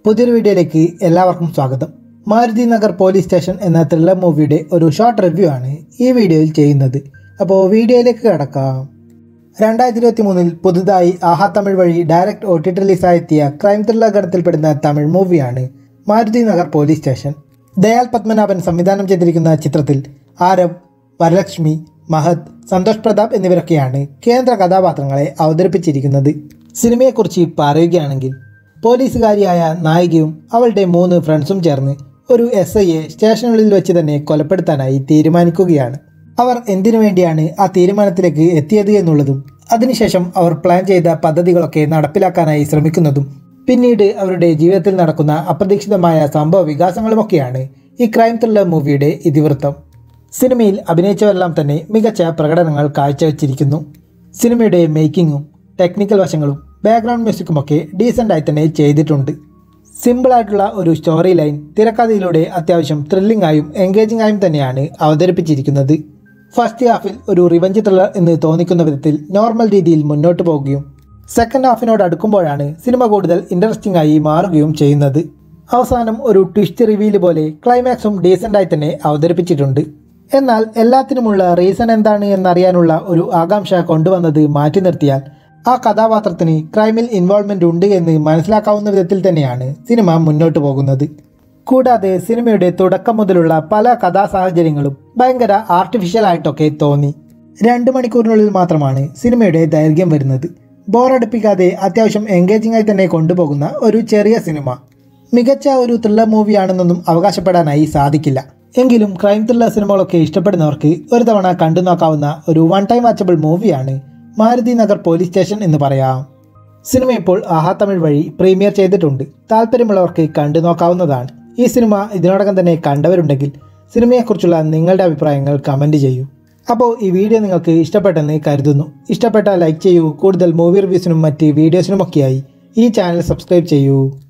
പുതിയൊരു വീഡിയോയിലേക്ക് എല്ലാവർക്കും സ്വാഗതം മാരുതി നഗർ പോലീസ് സ്റ്റേഷൻ എന്ന ത്രില്ലർ മൂവിയുടെ ഒരു ഷോർട്ട് റിവ്യൂ ആണ് ഈ വീഡിയോയിൽ ചെയ്യുന്നത് അപ്പോൾ വീഡിയോയിലേക്ക് കിടക്കാം രണ്ടായിരത്തി ഇരുപത്തി മൂന്നിൽ പുതുതായി ആഹാ തമിഴ് വഴി ഡയറക്റ്റ് ഒ ടി ടി റിലീസായെത്തിയ ക്രൈം ത്രില്ലർ ഗണത്തിൽപ്പെടുന്ന തമിഴ് മൂവിയാണ് മാരുതി നഗർ പോലീസ് സ്റ്റേഷൻ ദയാൽ പത്മനാഭൻ സംവിധാനം ചെയ്തിരിക്കുന്ന ചിത്രത്തിൽ ആരവ് വരലക്ഷ്മി മഹത് സന്തോഷ് പ്രതാപ് എന്നിവരൊക്കെയാണ് കേന്ദ്ര കഥാപാത്രങ്ങളെ അവതരിപ്പിച്ചിരിക്കുന്നത് സിനിമയെക്കുറിച്ച് പറയുകയാണെങ്കിൽ പോലീസുകാരിയായ നായികയും അവളുടെ മൂന്ന് ഫ്രണ്ട്സും ചേർന്ന് ഒരു എസ് ഐയെ സ്റ്റേഷനുകളിൽ വെച്ച് തന്നെ കൊലപ്പെടുത്താനായി തീരുമാനിക്കുകയാണ് അവർ എന്തിനു വേണ്ടിയാണ് ആ തീരുമാനത്തിലേക്ക് എത്തിയത് എന്നുള്ളതും അതിനുശേഷം അവർ പ്ലാൻ ചെയ്ത പദ്ധതികളൊക്കെ നടപ്പിലാക്കാനായി ശ്രമിക്കുന്നതും പിന്നീട് അവരുടെ ജീവിതത്തിൽ നടക്കുന്ന അപ്രതീക്ഷിതമായ സംഭവ വികാസങ്ങളുമൊക്കെയാണ് ഈ ക്രൈം ത്രില്ലർ മൂവിയുടെ ഇതിവൃത്തം സിനിമയിൽ അഭിനയിച്ചവരെല്ലാം തന്നെ മികച്ച പ്രകടനങ്ങൾ കാഴ്ചവെച്ചിരിക്കുന്നു സിനിമയുടെ മേക്കിങ്ങും ടെക്നിക്കൽ വശങ്ങളും ബാക്ക്ഗ്രൗണ്ട് മ്യൂസിക്കുമൊക്കെ ഡീസൻ്റായി തന്നെ ചെയ്തിട്ടുണ്ട് സിമ്പിളായിട്ടുള്ള ഒരു സ്റ്റോറി ലൈൻ തിരക്കഥയിലൂടെ അത്യാവശ്യം ത്രില്ലിംഗ് ആയും എൻഗേജിംഗ് ആയും തന്നെയാണ് അവതരിപ്പിച്ചിരിക്കുന്നത് ഫസ്റ്റ് ഹാഫിൽ ഒരു റിവഞ്ച് ത്രില്ലർ എന്ന് തോന്നിക്കുന്ന വിധത്തിൽ നോർമൽ രീതിയിൽ മുന്നോട്ട് പോകുകയും സെക്കൻഡ് ഹാഫിനോട് അടുക്കുമ്പോഴാണ് സിനിമ കൂടുതൽ ഇൻട്രസ്റ്റിംഗ് ആയി മാറുകയും ചെയ്യുന്നത് അവസാനം ഒരു ട്വിസ്റ്റ് റിവീൽ പോലെ ക്ലൈമാക്സും ഡീസൻ്റായി തന്നെ അവതരിപ്പിച്ചിട്ടുണ്ട് എന്നാൽ എല്ലാത്തിനുമുള്ള റീസൺ എന്താണ് എന്നറിയാനുള്ള ഒരു ആകാംക്ഷ കൊണ്ടുവന്നത് മാറ്റി നിർത്തിയാൽ ആ കഥാപാത്രത്തിന് ക്രൈമിൽ ഇൻവോൾവ്മെൻ്റ് ഉണ്ട് എന്ന് മനസ്സിലാക്കാവുന്ന വിധത്തിൽ തന്നെയാണ് സിനിമ മുന്നോട്ട് പോകുന്നത് കൂടാതെ സിനിമയുടെ തുടക്കം മുതലുള്ള പല കഥാസാഹചര്യങ്ങളും ഭയങ്കര ആർട്ടിഫിഷ്യൽ ആയിട്ടൊക്കെ തോന്നി രണ്ട് മണിക്കൂറിനുള്ളിൽ മാത്രമാണ് സിനിമയുടെ ദൈർഘ്യം വരുന്നത് ബോറടിപ്പിക്കാതെ അത്യാവശ്യം എൻഗേജിംഗ് ആയി തന്നെ കൊണ്ടുപോകുന്ന ഒരു ചെറിയ സിനിമ മികച്ച ഒരു ത്രില്ലർ മൂവിയാണെന്നൊന്നും അവകാശപ്പെടാനായി സാധിക്കില്ല എങ്കിലും ക്രൈം ത്രില്ലർ സിനിമകളൊക്കെ ഇഷ്ടപ്പെടുന്നവർക്ക് ഒരു തവണ കണ്ടു നോക്കാവുന്ന ഒരു വൺ ടൈം വാച്ചബിൾ മൂവിയാണ് മാരുതി നഗർ പോലീസ് സ്റ്റേഷൻ എന്ന് പറയാം സിനിമ ഇപ്പോൾ ആഹാ തമിഴ് വഴി പ്രീമിയർ ചെയ്തിട്ടുണ്ട് താല്പര്യമുള്ളവർക്ക് കണ്ടു നോക്കാവുന്നതാണ് ഈ സിനിമ ഇതിനോടകം തന്നെ കണ്ടവരുണ്ടെങ്കിൽ സിനിമയെക്കുറിച്ചുള്ള നിങ്ങളുടെ അഭിപ്രായങ്ങൾ കമൻറ്റ് ചെയ്യൂ അപ്പോൾ ഈ വീഡിയോ നിങ്ങൾക്ക് ഇഷ്ടപ്പെട്ടെന്ന് കരുതുന്നു ഇഷ്ടപ്പെട്ടാൽ ലൈക്ക് ചെയ്യൂ കൂടുതൽ മൂവി റിവ്യൂസിനും മറ്റ് വീഡിയോസിനുമൊക്കെയായി ഈ ചാനൽ സബ്സ്ക്രൈബ് ചെയ്യൂ